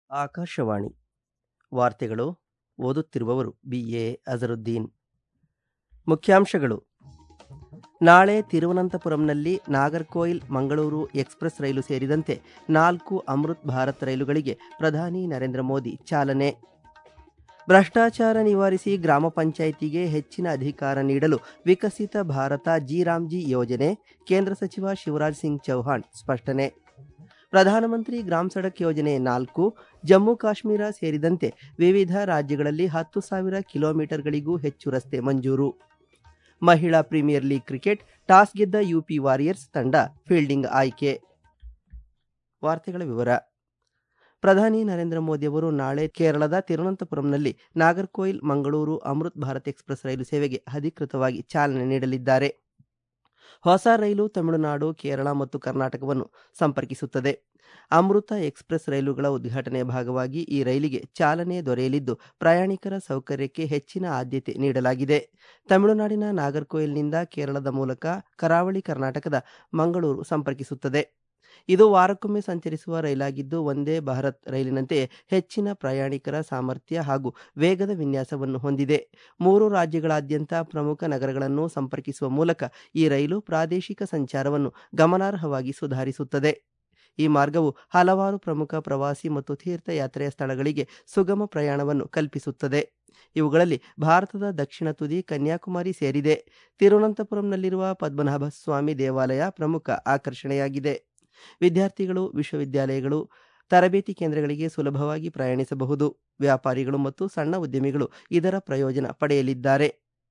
ಆಕಾಶವಾಣಿ ವಾರ್ತೆಗಳು ಓದುತ್ತಿರುವವರು B A Azharuddin ಮುಖ್ಯಾಂಶಗಳು ನಾಳೆ ತಿರುವನಂತಪುರಂನಲ್ಲಿ ನಾಗರ್ಕೋಯಿಲ್ ಮಂಗಳೂರು ಎಕ್ಸ್ಪ್ರೆಸ್ ರೈಲು ಸೇರಿದಂತೆ ನಾಲ್ಕು ಅಮೃತ್ ಭಾರತ್ ರೈಲುಗಳಿಗೆ ಪ್ರಧಾನಿ ನರೇಂದ್ರ ಮೋದಿ ಚಾಲನೆ ಭ್ರಷ್ಟಾಚಾರ ನಿವಾರಿಸಿ ಗ್ರಾಮ ಪಂಚಾಯಿತಿಗೆ ಹೆಚ್ಚಿನ ಅಧಿಕಾರ ನೀಡಲು ವಿಕಸಿತ ಭಾರತ ಜಿರಾಮ್ಜಿ ಯೋಜನೆ ಕೇಂದ್ರ ಸಚಿವ ಶಿವರಾಜ್ ಸಿಂಗ್ ಚೌಹಾಣ್ ಸ್ಪಷ್ಟನೆ ಪ್ರಧಾನಮಂತ್ರಿ ಗ್ರಾಮ್ ಸಡಕ್ ಯೋಜನೆ ನಾಲ್ಕು ಜಮ್ಮು ಕಾಶ್ಮೀರ ಸೇರಿದಂತೆ ವಿವಿಧ ರಾಜ್ಯಗಳಲ್ಲಿ ಹತ್ತು ಸಾವಿರ ಕಿಲೋಮೀಟರ್ಗಳಿಗೂ ಹೆಚ್ಚು ರಸ್ತೆ ಮಂಜೂರು ಮಹಿಳಾ ಪ್ರೀಮಿಯರ್ ಲೀಗ್ ಕ್ರಿಕೆಟ್ ಟಾಸ್ ಗೆದ್ದ ಯುಪಿ ವಾರಿಯರ್ಸ್ ತಂಡ ಫೀಲ್ಡಿಂಗ್ ಆಯ್ಕೆ ವಾರ್ತೆಗಳ ವಿವರ ಪ್ರಧಾನಿ ನರೇಂದ್ರ ಮೋದಿ ಅವರು ನಾಳೆ ಕೇರಳದ ತಿರುವನಂತಪುರಂನಲ್ಲಿ ನಾಗರ್ಕೋಯಿಲ್ ಮಂಗಳೂರು ಅಮೃತ್ ಭಾರತ್ ಎಕ್ಸ್ಪ್ರೆಸ್ ರೈಲು ಸೇವೆಗೆ ಅಧಿಕೃತವಾಗಿ ಚಾಲನೆ ನೀಡಲಿದ್ದಾರೆ ಹೊಸ ರೈಲು ತಮಿಳುನಾಡು ಕೇರಳ ಮತ್ತು ಕರ್ನಾಟಕವನ್ನು ಸಂಪರ್ಕಿಸುತ್ತದೆ ಅಮೃತ ಎಕ್ಸ್ಪ್ರೆಸ್ ರೈಲುಗಳ ಉದ್ಘಾಟನೆಯ ಭಾಗವಾಗಿ ಈ ರೈಲಿಗೆ ಚಾಲನೆ ದೊರೆಯಲಿದ್ದು ಪ್ರಯಾಣಿಕರ ಸೌಕರ್ಯಕ್ಕೆ ಹೆಚ್ಚಿನ ಆದ್ಯತೆ ನೀಡಲಾಗಿದೆ ತಮಿಳುನಾಡಿನ ನಾಗರ್ಕೋಯಿಲ್ನಿಂದ ಕೇರಳದ ಮೂಲಕ ಕರಾವಳಿ ಕರ್ನಾಟಕದ ಮಂಗಳೂರು ಸಂಪರ್ಕಿಸುತ್ತದೆ ಇದು ವಾರಕ್ಕೊಮ್ಮೆ ಸಂಚರಿಸುವ ರೈಲಾಗಿದ್ದು ಒಂದೇ ಭಾರತ್ ರೈಲಿನಂತೆಯೇ ಹೆಚ್ಚಿನ ಪ್ರಯಾಣಿಕರ ಸಾಮರ್ಥ್ಯ ಹಾಗೂ ವೇಗದ ವಿನ್ಯಾಸವನ್ನು ಹೊಂದಿದೆ ಮೂರು ರಾಜ್ಯಗಳಾದ್ಯಂತ ಪ್ರಮುಖ ನಗರಗಳನ್ನು ಸಂಪರ್ಕಿಸುವ ಮೂಲಕ ಈ ರೈಲು ಪ್ರಾದೇಶಿಕ ಸಂಚಾರವನ್ನು ಗಮನಾರ್ಹವಾಗಿ ಸುಧಾರಿಸುತ್ತದೆ ಈ ಮಾರ್ಗವು ಹಲವಾರು ಪ್ರಮುಖ ಪ್ರವಾಸಿ ಮತ್ತು ತೀರ್ಥಯಾತ್ರೆಯ ಸ್ಥಳಗಳಿಗೆ ಸುಗಮ ಪ್ರಯಾಣವನ್ನು ಕಲ್ಪಿಸುತ್ತದೆ ಇವುಗಳಲ್ಲಿ ಭಾರತದ ದಕ್ಷಿಣ ತುದಿ ಕನ್ಯಾಕುಮಾರಿ ಸೇರಿದೆ ತಿರುವನಂತಪುರಂನಲ್ಲಿರುವ ಪದ್ಮನಾಭ ಸ್ವಾಮಿ ದೇವಾಲಯ ಪ್ರಮುಖ ಆಕರ್ಷಣೆಯಾಗಿದೆ ವಿದ್ಯಾರ್ಥಿಗಳು ವಿಶ್ವವಿದ್ಯಾಲಯಗಳು ತರಬೇತಿ ಕೇಂದ್ರಗಳಿಗೆ ಸುಲಭವಾಗಿ ಪ್ರಯಾಣಿಸಬಹುದು ವ್ಯಾಪಾರಿಗಳು ಮತ್ತು ಸಣ್ಣ ಉದ್ಯಮಿಗಳು ಇದರ ಪ್ರಯೋಜನ ಪಡೆಯಲಿದ್ದಾರೆ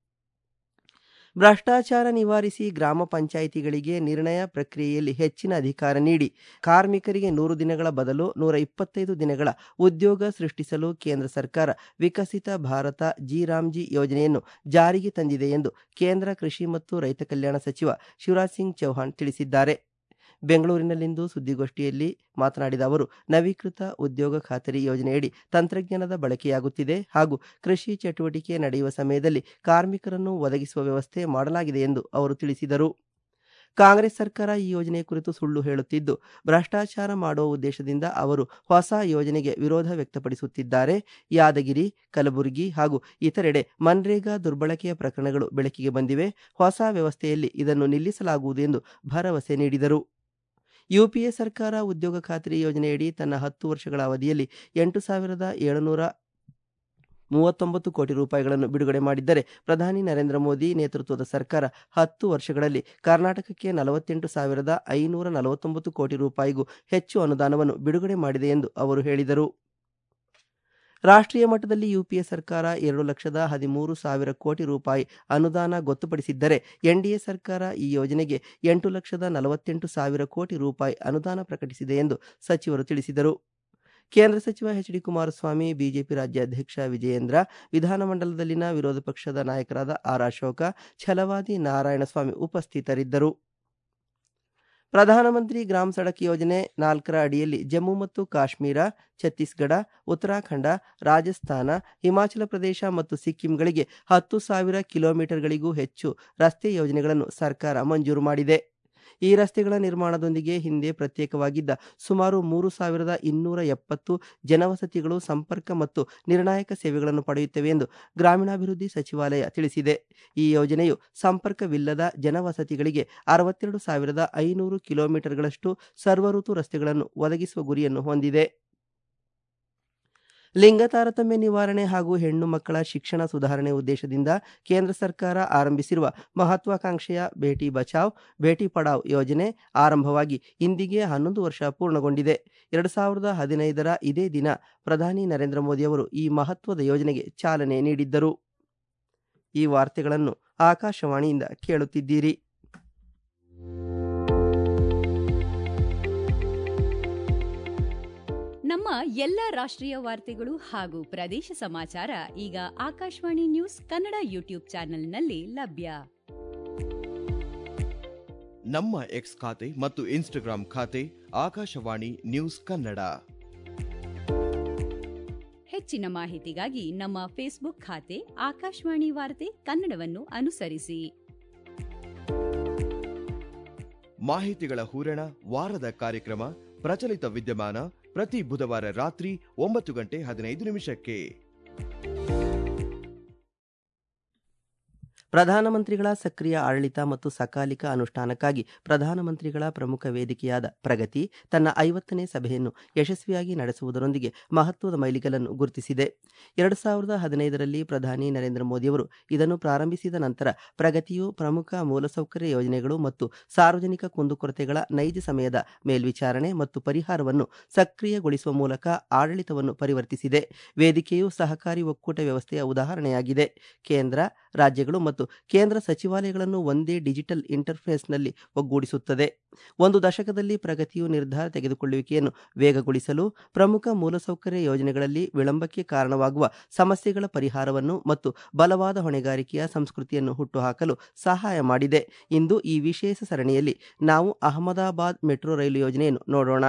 ಭ್ರಷ್ಟಾಚಾರ ನಿವಾರಿಸಿ ಗ್ರಾಮ ಪಂಚಾಯಿತಿಗಳಿಗೆ ನಿರ್ಣಯ ಪ್ರಕ್ರಿಯೆಯಲ್ಲಿ ಹೆಚ್ಚಿನ ಅಧಿಕಾರ ನೀಡಿ ಕಾರ್ಮಿಕರಿಗೆ ನೂರು ದಿನಗಳ ಬದಲು ನೂರ ಇಪ್ಪತ್ತೈದು ದಿನಗಳ ಉದ್ಯೋಗ ಸೃಷ್ಟಿಸಲು ಕೇಂದ್ರ ಸರ್ಕಾರ ವಿಕಸಿತ ಭಾರತ ಜಿರಾಮ್ಜಿ ಯೋಜನೆಯನ್ನು ಜಾರಿಗೆ ತಂದಿದೆ ಎಂದು ಕೇಂದ್ರ ಕೃಷಿ ಮತ್ತು ರೈತ ಕಲ್ಯಾಣ ಸಚಿವ ಶಿವರಾಜ್ ಸಿಂಗ್ ಚೌಹಾಣ್ ತಿಳಿಸಿದ್ದಾರೆ ಬೆಂಗಳೂರಿನಲ್ಲಿಂದು ಸುದ್ದಿಗೋಷ್ಠಿಯಲ್ಲಿ ಮಾತನಾಡಿದ ಅವರು ನವೀಕೃತ ಉದ್ಯೋಗ ಖಾತರಿ ಯೋಜನೆಯಡಿ ತಂತ್ರಜ್ಞಾನದ ಬಳಕೆಯಾಗುತ್ತಿದೆ ಹಾಗೂ ಕೃಷಿ ಚಟುವಟಿಕೆ ನಡೆಯುವ ಸಮಯದಲ್ಲಿ ಕಾರ್ಮಿಕರನ್ನು ಒದಗಿಸುವ ವ್ಯವಸ್ಥೆ ಮಾಡಲಾಗಿದೆ ಎಂದು ಅವರು ತಿಳಿಸಿದರು ಕಾಂಗ್ರೆಸ್ ಸರ್ಕಾರ ಈ ಯೋಜನೆ ಕುರಿತು ಸುಳ್ಳು ಹೇಳುತ್ತಿದ್ದು ಭ್ರಷ್ಟಾಚಾರ ಮಾಡುವ ಉದ್ದೇಶದಿಂದ ಅವರು ಹೊಸ ಯೋಜನೆಗೆ ವಿರೋಧ ವ್ಯಕ್ತಪಡಿಸುತ್ತಿದ್ದಾರೆ ಯಾದಗಿರಿ ಕಲಬುರಗಿ ಹಾಗೂ ಇತರೆಡೆ ಮನ್ರೇಗಾ ದುರ್ಬಳಕೆಯ ಪ್ರಕರಣಗಳು ಬೆಳಕಿಗೆ ಬಂದಿವೆ ಹೊಸ ವ್ಯವಸ್ಥೆಯಲ್ಲಿ ಇದನ್ನು ನಿಲ್ಲಿಸಲಾಗುವುದು ಎಂದು ಭರವಸೆ ನೀಡಿದರು ಯುಪಿಎ ಸರ್ಕಾರ ಉದ್ಯೋಗ ಖಾತ್ರಿ ಯೋಜನೆಯಡಿ ತನ್ನ ಹತ್ತು ವರ್ಷಗಳ ಅವಧಿಯಲ್ಲಿ ಎಂಟು ಸಾವಿರದ ಏಳುನೂರ ಮೂವತ್ತೊಂಬತ್ತು ಕೋಟಿ ರೂಪಾಯಿಗಳನ್ನು ಬಿಡುಗಡೆ ಮಾಡಿದ್ದರೆ ಪ್ರಧಾನಿ ನರೇಂದ್ರ ಮೋದಿ ನೇತೃತ್ವದ ಸರ್ಕಾರ ಹತ್ತು ವರ್ಷಗಳಲ್ಲಿ ಕರ್ನಾಟಕಕ್ಕೆ ನಲವತ್ತೆಂಟು ಸಾವಿರದ ಐನೂರ ನಲವತ್ತೊಂಬತ್ತು ಕೋಟಿ ರೂಪಾಯಿಗೂ ಹೆಚ್ಚು ಅನುದಾನವನ್ನು ಬಿಡುಗಡೆ ಮಾಡಿದೆ ಎಂದು ಅವರು ಹೇಳಿದರು ರಾಷ್ಟ್ರೀಯ ಮಟ್ಟದಲ್ಲಿ ಯುಪಿಎ ಸರ್ಕಾರ ಎರಡು ಲಕ್ಷದ ಹದಿಮೂರು ಸಾವಿರ ಕೋಟಿ ರೂಪಾಯಿ ಅನುದಾನ ಗೊತ್ತುಪಡಿಸಿದ್ದರೆ ಎನ್ಡಿಎ ಸರ್ಕಾರ ಈ ಯೋಜನೆಗೆ ಎಂಟು ಲಕ್ಷದ ನಲವತ್ತೆಂಟು ಸಾವಿರ ಕೋಟಿ ರೂಪಾಯಿ ಅನುದಾನ ಪ್ರಕಟಿಸಿದೆ ಎಂದು ಸಚಿವರು ತಿಳಿಸಿದರು ಕೇಂದ್ರ ಸಚಿವ ಎಚ್ ಡಿ ಕುಮಾರಸ್ವಾಮಿ ಬಿಜೆಪಿ ರಾಜ್ಯಾಧ್ಯಕ್ಷ ವಿಜಯೇಂದ್ರ ವಿಧಾನಮಂಡಲದಲ್ಲಿನ ವಿರೋಧ ಪಕ್ಷದ ನಾಯಕರಾದ ಆರ್ ಅಶೋಕ ಛಲವಾದಿ ನಾರಾಯಣಸ್ವಾಮಿ ಉಪಸ್ಥಿತರಿದ್ದರು ಪ್ರಧಾನಮಂತ್ರಿ ಗ್ರಾಮ್ ಸಡಕ್ ಯೋಜನೆ ನಾಲ್ಕರ ಅಡಿಯಲ್ಲಿ ಜಮ್ಮು ಮತ್ತು ಕಾಶ್ಮೀರ ಛತ್ತೀಸ್ಗಢ ಉತ್ತರಾಖಂಡ ರಾಜಸ್ಥಾನ ಹಿಮಾಚಲ ಪ್ರದೇಶ ಮತ್ತು ಸಿಕ್ಕಿಂಗಳಿಗೆ ಹತ್ತು ಸಾವಿರ ಕಿಲೋಮೀಟರ್ಗಳಿಗೂ ಹೆಚ್ಚು ರಸ್ತೆ ಯೋಜನೆಗಳನ್ನು ಸರ್ಕಾರ ಮಂಜೂರು ಮಾಡಿದೆ ಈ ರಸ್ತೆಗಳ ನಿರ್ಮಾಣದೊಂದಿಗೆ ಹಿಂದೆ ಪ್ರತ್ಯೇಕವಾಗಿದ್ದ ಸುಮಾರು ಮೂರು ಸಾವಿರದ ಇನ್ನೂರ ಎಪ್ಪತ್ತು ಜನವಸತಿಗಳು ಸಂಪರ್ಕ ಮತ್ತು ನಿರ್ಣಾಯಕ ಸೇವೆಗಳನ್ನು ಪಡೆಯುತ್ತವೆ ಎಂದು ಗ್ರಾಮೀಣಾಭಿವೃದ್ಧಿ ಸಚಿವಾಲಯ ತಿಳಿಸಿದೆ ಈ ಯೋಜನೆಯು ಸಂಪರ್ಕವಿಲ್ಲದ ಜನವಸತಿಗಳಿಗೆ ಅರವತ್ತೆರಡು ಸಾವಿರದ ಐನೂರು ಕಿಲೋಮೀಟರ್ಗಳಷ್ಟು ಸರ್ವಋತು ರಸ್ತೆಗಳನ್ನು ಒದಗಿಸುವ ಗುರಿಯನ್ನು ಹೊಂದಿದೆ ಲಿಂಗ ತಾರತಮ್ಯ ನಿವಾರಣೆ ಹಾಗೂ ಹೆಣ್ಣು ಮಕ್ಕಳ ಶಿಕ್ಷಣ ಸುಧಾರಣೆ ಉದ್ದೇಶದಿಂದ ಕೇಂದ್ರ ಸರ್ಕಾರ ಆರಂಭಿಸಿರುವ ಮಹತ್ವಾಕಾಂಕ್ಷೆಯ ಬೇಟಿ ಬಚಾವ್ ಬೇಟಿ ಪಡಾವ್ ಯೋಜನೆ ಆರಂಭವಾಗಿ ಇಂದಿಗೆ ಹನ್ನೊಂದು ವರ್ಷ ಪೂರ್ಣಗೊಂಡಿದೆ ಎರಡು ಸಾವಿರದ ಹದಿನೈದರ ಇದೇ ದಿನ ಪ್ರಧಾನಿ ನರೇಂದ್ರ ಮೋದಿ ಅವರು ಈ ಮಹತ್ವದ ಯೋಜನೆಗೆ ಚಾಲನೆ ನೀಡಿದ್ದರು ಈ ವಾರ್ತೆಗಳನ್ನು ಆಕಾಶವಾಣಿಯಿಂದ ಕೇಳುತ್ತಿದ್ದೀರಿ ನಮ್ಮ ಎಲ್ಲ ರಾಷ್ಟ್ರೀಯ ವಾರ್ತೆಗಳು ಹಾಗೂ ಪ್ರದೇಶ ಸಮಾಚಾರ ಈಗ ಆಕಾಶವಾಣಿ ನ್ಯೂಸ್ ಕನ್ನಡ ಯೂಟ್ಯೂಬ್ ಚಾನೆಲ್ನಲ್ಲಿ ಲಭ್ಯ ನಮ್ಮ ಎಕ್ಸ್ ಖಾತೆ ಮತ್ತು ಇನ್ಸ್ಟಾಗ್ರಾಂ ಖಾತೆ ಆಕಾಶವಾಣಿ ನ್ಯೂಸ್ ಕನ್ನಡ ಹೆಚ್ಚಿನ ಮಾಹಿತಿಗಾಗಿ ನಮ್ಮ ಫೇಸ್ಬುಕ್ ಖಾತೆ ಆಕಾಶವಾಣಿ ವಾರ್ತೆ ಕನ್ನಡವನ್ನು ಅನುಸರಿಸಿ ಮಾಹಿತಿಗಳ ಹೂರಣ ವಾರದ ಕಾರ್ಯಕ್ರಮ ಪ್ರಚಲಿತ ವಿದ್ಯಮಾನ ಪ್ರತಿ ಬುಧವಾರ ರಾತ್ರಿ ಒಂಬತ್ತು ಗಂಟೆ ಹದಿನೈದು ನಿಮಿಷಕ್ಕೆ ಪ್ರಧಾನಮಂತ್ರಿಗಳ ಸಕ್ರಿಯ ಆಡಳಿತ ಮತ್ತು ಸಕಾಲಿಕ ಅನುಷ್ಠಾನಕ್ಕಾಗಿ ಪ್ರಧಾನಮಂತ್ರಿಗಳ ಪ್ರಮುಖ ವೇದಿಕೆಯಾದ ಪ್ರಗತಿ ತನ್ನ ಐವತ್ತನೇ ಸಭೆಯನ್ನು ಯಶಸ್ವಿಯಾಗಿ ನಡೆಸುವುದರೊಂದಿಗೆ ಮಹತ್ವದ ಮೈಲಿಗಲ್ಲನ್ನು ಗುರುತಿಸಿದೆ ಎರಡು ಸಾವಿರದ ಹದಿನೈದರಲ್ಲಿ ಪ್ರಧಾನಿ ನರೇಂದ್ರ ಮೋದಿಯವರು ಇದನ್ನು ಪ್ರಾರಂಭಿಸಿದ ನಂತರ ಪ್ರಗತಿಯು ಪ್ರಮುಖ ಮೂಲಸೌಕರ್ಯ ಯೋಜನೆಗಳು ಮತ್ತು ಸಾರ್ವಜನಿಕ ಕುಂದುಕೊರತೆಗಳ ನೈಜ ಸಮಯದ ಮೇಲ್ವಿಚಾರಣೆ ಮತ್ತು ಪರಿಹಾರವನ್ನು ಸಕ್ರಿಯಗೊಳಿಸುವ ಮೂಲಕ ಆಡಳಿತವನ್ನು ಪರಿವರ್ತಿಸಿದೆ ವೇದಿಕೆಯು ಸಹಕಾರಿ ಒಕ್ಕೂಟ ವ್ಯವಸ್ಥೆಯ ಉದಾಹರಣೆಯಾಗಿದೆ ಕೇಂದ್ರ ರಾಜ್ಯಗಳು ಮತ್ತು ಕೇಂದ್ರ ಸಚಿವಾಲಯಗಳನ್ನು ಒಂದೇ ಡಿಜಿಟಲ್ ಇಂಟರ್ಫೇಸ್ನಲ್ಲಿ ಒಗ್ಗೂಡಿಸುತ್ತದೆ ಒಂದು ದಶಕದಲ್ಲಿ ಪ್ರಗತಿಯು ನಿರ್ಧಾರ ತೆಗೆದುಕೊಳ್ಳುವಿಕೆಯನ್ನು ವೇಗಗೊಳಿಸಲು ಪ್ರಮುಖ ಮೂಲಸೌಕರ್ಯ ಯೋಜನೆಗಳಲ್ಲಿ ವಿಳಂಬಕ್ಕೆ ಕಾರಣವಾಗುವ ಸಮಸ್ಯೆಗಳ ಪರಿಹಾರವನ್ನು ಮತ್ತು ಬಲವಾದ ಹೊಣೆಗಾರಿಕೆಯ ಸಂಸ್ಕೃತಿಯನ್ನು ಹುಟ್ಟುಹಾಕಲು ಸಹಾಯ ಮಾಡಿದೆ ಇಂದು ಈ ವಿಶೇಷ ಸರಣಿಯಲ್ಲಿ ನಾವು ಅಹಮದಾಬಾದ್ ಮೆಟ್ರೋ ರೈಲು ಯೋಜನೆಯನ್ನು ನೋಡೋಣ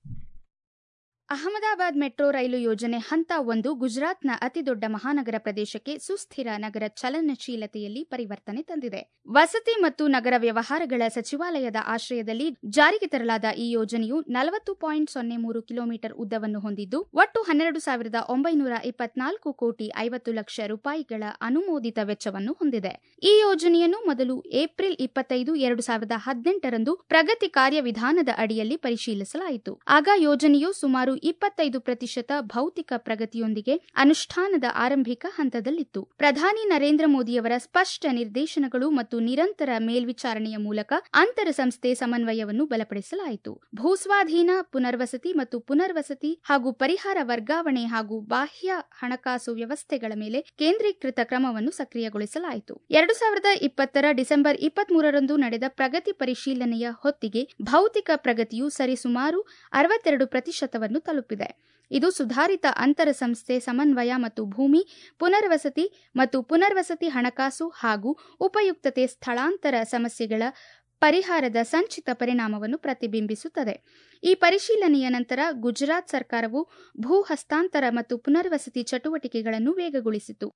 ಅಹಮದಾಬಾದ್ ಮೆಟ್ರೋ ರೈಲು ಯೋಜನೆ ಹಂತ ಒಂದು ಗುಜರಾತ್ನ ಅತಿದೊಡ್ಡ ಮಹಾನಗರ ಪ್ರದೇಶಕ್ಕೆ ಸುಸ್ಥಿರ ನಗರ ಚಲನಶೀಲತೆಯಲ್ಲಿ ಪರಿವರ್ತನೆ ತಂದಿದೆ ವಸತಿ ಮತ್ತು ನಗರ ವ್ಯವಹಾರಗಳ ಸಚಿವಾಲಯದ ಆಶ್ರಯದಲ್ಲಿ ಜಾರಿಗೆ ತರಲಾದ ಈ ಯೋಜನೆಯು ನಲವತ್ತು ಪಾಯಿಂಟ್ ಸೊನ್ನೆ ಮೂರು ಕಿಲೋಮೀಟರ್ ಉದ್ದವನ್ನು ಹೊಂದಿದ್ದು ಒಟ್ಟು ಹನ್ನೆರಡು ಸಾವಿರದ ಒಂಬೈನೂರ ಇಪ್ಪತ್ನಾಲ್ಕು ಕೋಟಿ ಐವತ್ತು ಲಕ್ಷ ರೂಪಾಯಿಗಳ ಅನುಮೋದಿತ ವೆಚ್ಚವನ್ನು ಹೊಂದಿದೆ ಈ ಯೋಜನೆಯನ್ನು ಮೊದಲು ಏಪ್ರಿಲ್ ಇಪ್ಪತ್ತೈದು ಎರಡು ಸಾವಿರದ ಹದಿನೆಂಟರಂದು ಪ್ರಗತಿ ಕಾರ್ಯವಿಧಾನದ ಅಡಿಯಲ್ಲಿ ಪರಿಶೀಲಿಸಲಾಯಿತು ಆಗ ಯೋಜನೆಯು ಸುಮಾರು ಇಪ್ಪತ್ತೈದು ಪ್ರತಿಶತ ಭೌತಿಕ ಪ್ರಗತಿಯೊಂದಿಗೆ ಅನುಷ್ಠಾನದ ಆರಂಭಿಕ ಹಂತದಲ್ಲಿತ್ತು ಪ್ರಧಾನಿ ನರೇಂದ್ರ ಮೋದಿಯವರ ಸ್ಪಷ್ಟ ನಿರ್ದೇಶನಗಳು ಮತ್ತು ನಿರಂತರ ಮೇಲ್ವಿಚಾರಣೆಯ ಮೂಲಕ ಅಂತರ ಸಂಸ್ಥೆ ಸಮನ್ವಯವನ್ನು ಬಲಪಡಿಸಲಾಯಿತು ಭೂಸ್ವಾಧೀನ ಪುನರ್ವಸತಿ ಮತ್ತು ಪುನರ್ವಸತಿ ಹಾಗೂ ಪರಿಹಾರ ವರ್ಗಾವಣೆ ಹಾಗೂ ಬಾಹ್ಯ ಹಣಕಾಸು ವ್ಯವಸ್ಥೆಗಳ ಮೇಲೆ ಕೇಂದ್ರೀಕೃತ ಕ್ರಮವನ್ನು ಸಕ್ರಿಯಗೊಳಿಸಲಾಯಿತು ಎರಡು ಸಾವಿರದ ಇಪ್ಪತ್ತರ ಡಿಸೆಂಬರ್ ಇಪ್ಪತ್ಮೂರರಂದು ನಡೆದ ಪ್ರಗತಿ ಪರಿಶೀಲನೆಯ ಹೊತ್ತಿಗೆ ಭೌತಿಕ ಪ್ರಗತಿಯು ಸರಿಸುಮಾರು ಅರವತ್ತೆರಡು ಪ್ರತಿಶತವನ್ನು ತಲುಪಿದೆ ಇದು ಸುಧಾರಿತ ಅಂತರ ಸಂಸ್ಥೆ ಸಮನ್ವಯ ಮತ್ತು ಭೂಮಿ ಪುನರ್ವಸತಿ ಮತ್ತು ಪುನರ್ವಸತಿ ಹಣಕಾಸು ಹಾಗೂ ಉಪಯುಕ್ತತೆ ಸ್ಥಳಾಂತರ ಸಮಸ್ಯೆಗಳ ಪರಿಹಾರದ ಸಂಚಿತ ಪರಿಣಾಮವನ್ನು ಪ್ರತಿಬಿಂಬಿಸುತ್ತದೆ ಈ ಪರಿಶೀಲನೆಯ ನಂತರ ಗುಜರಾತ್ ಸರ್ಕಾರವು ಭೂ ಹಸ್ತಾಂತರ ಮತ್ತು ಪುನರ್ವಸತಿ ಚಟುವಟಿಕೆಗಳನ್ನು ವೇಗಗೊಳಿಸಿತು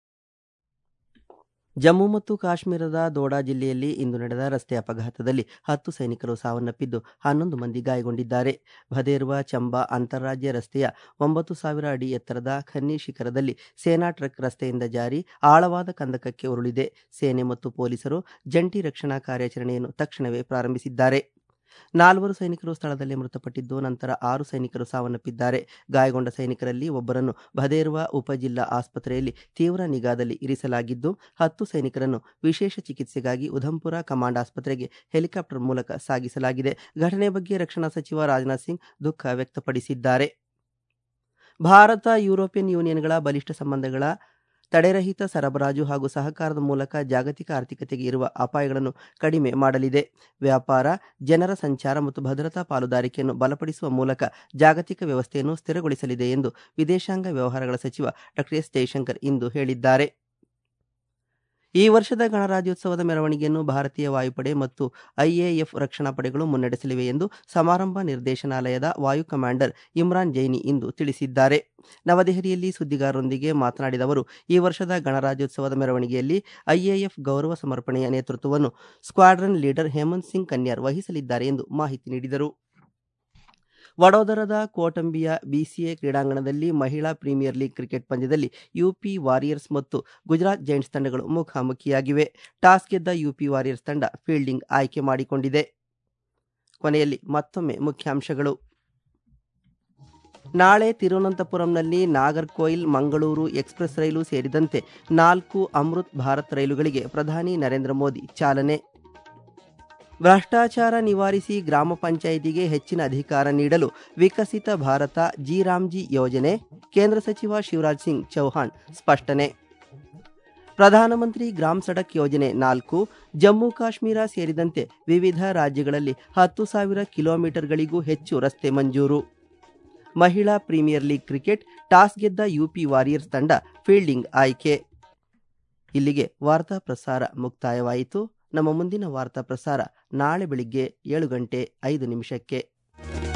ಜಮ್ಮು ಮತ್ತು ಕಾಶ್ಮೀರದ ದೋಡಾ ಜಿಲ್ಲೆಯಲ್ಲಿ ಇಂದು ನಡೆದ ರಸ್ತೆ ಅಪಘಾತದಲ್ಲಿ ಹತ್ತು ಸೈನಿಕರು ಸಾವನ್ನಪ್ಪಿದ್ದು ಹನ್ನೊಂದು ಮಂದಿ ಗಾಯಗೊಂಡಿದ್ದಾರೆ ಭದೇರ್ವಾ ಚಂಬಾ ಅಂತಾರಾಜ್ಯ ರಸ್ತೆಯ ಒಂಬತ್ತು ಸಾವಿರ ಅಡಿ ಎತ್ತರದ ಖನ್ನಿ ಶಿಖರದಲ್ಲಿ ಸೇನಾ ಟ್ರಕ್ ರಸ್ತೆಯಿಂದ ಜಾರಿ ಆಳವಾದ ಕಂದಕಕ್ಕೆ ಉರುಳಿದೆ ಸೇನೆ ಮತ್ತು ಪೊಲೀಸರು ಜಂಟಿ ರಕ್ಷಣಾ ಕಾರ್ಯಾಚರಣೆಯನ್ನು ತಕ್ಷಣವೇ ಪ್ರಾರಂಭಿಸಿದ್ದಾರೆ ನಾಲ್ವರು ಸೈನಿಕರು ಸ್ಥಳದಲ್ಲೇ ಮೃತಪಟ್ಟಿದ್ದು ನಂತರ ಆರು ಸೈನಿಕರು ಸಾವನ್ನಪ್ಪಿದ್ದಾರೆ ಗಾಯಗೊಂಡ ಸೈನಿಕರಲ್ಲಿ ಒಬ್ಬರನ್ನು ಭದೇರ್ವಾ ಉಪಜಿಲ್ಲಾ ಆಸ್ಪತ್ರೆಯಲ್ಲಿ ತೀವ್ರ ನಿಗಾದಲ್ಲಿ ಇರಿಸಲಾಗಿದ್ದು ಹತ್ತು ಸೈನಿಕರನ್ನು ವಿಶೇಷ ಚಿಕಿತ್ಸೆಗಾಗಿ ಉಧಂಪುರ ಕಮಾಂಡ್ ಆಸ್ಪತ್ರೆಗೆ ಹೆಲಿಕಾಪ್ಟರ್ ಮೂಲಕ ಸಾಗಿಸಲಾಗಿದೆ ಘಟನೆ ಬಗ್ಗೆ ರಕ್ಷಣಾ ಸಚಿವ ರಾಜನಾಥ್ ಸಿಂಗ್ ದುಃಖ ವ್ಯಕ್ತಪಡಿಸಿದ್ದಾರೆ ಭಾರತ ಯುರೋಪಿಯನ್ ಯೂನಿಯನ್ಗಳ ಬಲಿಷ್ಠ ಸಂಬಂಧಗಳ ತಡೆರಹಿತ ಸರಬರಾಜು ಹಾಗೂ ಸಹಕಾರದ ಮೂಲಕ ಜಾಗತಿಕ ಆರ್ಥಿಕತೆಗೆ ಇರುವ ಅಪಾಯಗಳನ್ನು ಕಡಿಮೆ ಮಾಡಲಿದೆ ವ್ಯಾಪಾರ ಜನರ ಸಂಚಾರ ಮತ್ತು ಭದ್ರತಾ ಪಾಲುದಾರಿಕೆಯನ್ನು ಬಲಪಡಿಸುವ ಮೂಲಕ ಜಾಗತಿಕ ವ್ಯವಸ್ಥೆಯನ್ನು ಸ್ಥಿರಗೊಳಿಸಲಿದೆ ಎಂದು ವಿದೇಶಾಂಗ ವ್ಯವಹಾರಗಳ ಸಚಿವ ಡಾ ಎಸ್ ಜೈಶಂಕರ್ ಇಂದು ಹೇಳಿದ್ದಾರೆ ಈ ವರ್ಷದ ಗಣರಾಜ್ಯೋತ್ಸವದ ಮೆರವಣಿಗೆಯನ್ನು ಭಾರತೀಯ ವಾಯುಪಡೆ ಮತ್ತು ಐಎಎಫ್ ರಕ್ಷಣಾ ಪಡೆಗಳು ಮುನ್ನಡೆಸಲಿವೆ ಎಂದು ಸಮಾರಂಭ ನಿರ್ದೇಶನಾಲಯದ ವಾಯು ಕಮಾಂಡರ್ ಇಮ್ರಾನ್ ಜೈನಿ ಇಂದು ತಿಳಿಸಿದ್ದಾರೆ ನವದೆಹಲಿಯಲ್ಲಿ ಸುದ್ದಿಗಾರರೊಂದಿಗೆ ಮಾತನಾಡಿದ ಅವರು ಈ ವರ್ಷದ ಗಣರಾಜ್ಯೋತ್ಸವದ ಮೆರವಣಿಗೆಯಲ್ಲಿ ಐಎಎಫ್ ಗೌರವ ಸಮರ್ಪಣೆಯ ನೇತೃತ್ವವನ್ನು ಸ್ಕ್ವಾಡ್ರನ್ ಲೀಡರ್ ಹೇಮಂತ್ ಸಿಂಗ್ ಕನ್ಯಾರ್ ವಹಿಸಲಿದ್ದಾರೆ ಎಂದು ಮಾಹಿತಿ ನೀಡಿದರು ವಡೋದರದ ಕೋಟಂಬಿಯ ಬಿಸಿಎ ಕ್ರೀಡಾಂಗಣದಲ್ಲಿ ಮಹಿಳಾ ಪ್ರೀಮಿಯರ್ ಲೀಗ್ ಕ್ರಿಕೆಟ್ ಪಂದ್ಯದಲ್ಲಿ ಯುಪಿ ವಾರಿಯರ್ಸ್ ಮತ್ತು ಗುಜರಾತ್ ಜೈಂಟ್ಸ್ ತಂಡಗಳು ಮುಖಾಮುಖಿಯಾಗಿವೆ ಟಾಸ್ ಗೆದ್ದ ಯುಪಿ ವಾರಿಯರ್ಸ್ ತಂಡ ಫೀಲ್ಡಿಂಗ್ ಆಯ್ಕೆ ಮಾಡಿಕೊಂಡಿದೆ ಕೊನೆಯಲ್ಲಿ ಮತ್ತೊಮ್ಮೆ ಮುಖ್ಯಾಂಶಗಳು ನಾಳೆ ತಿರುವನಂತಪುರಂನಲ್ಲಿ ನಾಗರ್ಕೋಯಿಲ್ ಮಂಗಳೂರು ಎಕ್ಸ್ಪ್ರೆಸ್ ರೈಲು ಸೇರಿದಂತೆ ನಾಲ್ಕು ಅಮೃತ್ ಭಾರತ್ ರೈಲುಗಳಿಗೆ ಪ್ರಧಾನಿ ನರೇಂದ್ರ ಮೋದಿ ಚಾಲನೆ ಭ್ರಷ್ಟಾಚಾರ ನಿವಾರಿಸಿ ಗ್ರಾಮ ಪಂಚಾಯಿತಿಗೆ ಹೆಚ್ಚಿನ ಅಧಿಕಾರ ನೀಡಲು ವಿಕಸಿತ ಭಾರತ ಜಿ ರಾಮ್ಜಿ ಯೋಜನೆ ಕೇಂದ್ರ ಸಚಿವ ಶಿವರಾಜ್ ಸಿಂಗ್ ಚೌಹಾಣ್ ಸ್ಪಷ್ಟನೆ ಪ್ರಧಾನಮಂತ್ರಿ ಗ್ರಾಮ್ ಸಡಕ್ ಯೋಜನೆ ನಾಲ್ಕು ಜಮ್ಮು ಕಾಶ್ಮೀರ ಸೇರಿದಂತೆ ವಿವಿಧ ರಾಜ್ಯಗಳಲ್ಲಿ ಹತ್ತು ಸಾವಿರ ಕಿಲೋಮೀಟರ್ಗಳಿಗೂ ಹೆಚ್ಚು ರಸ್ತೆ ಮಂಜೂರು ಮಹಿಳಾ ಪ್ರೀಮಿಯರ್ ಲೀಗ್ ಕ್ರಿಕೆಟ್ ಟಾಸ್ ಗೆದ್ದ ಯುಪಿ ವಾರಿಯರ್ಸ್ ತಂಡ ಫೀಲ್ಡಿಂಗ್ ಆಯ್ಕೆ ಇಲ್ಲಿಗೆ ವಾರ್ತಾ ಪ್ರಸಾರ ಮುಕ್ತಾಯವಾಯಿತು ನಮ್ಮ ಮುಂದಿನ ವಾರ್ತಾ ಪ್ರಸಾರ ನಾಳೆ ಬೆಳಿಗ್ಗೆ ಏಳು ಗಂಟೆ ಐದು ನಿಮಿಷಕ್ಕೆ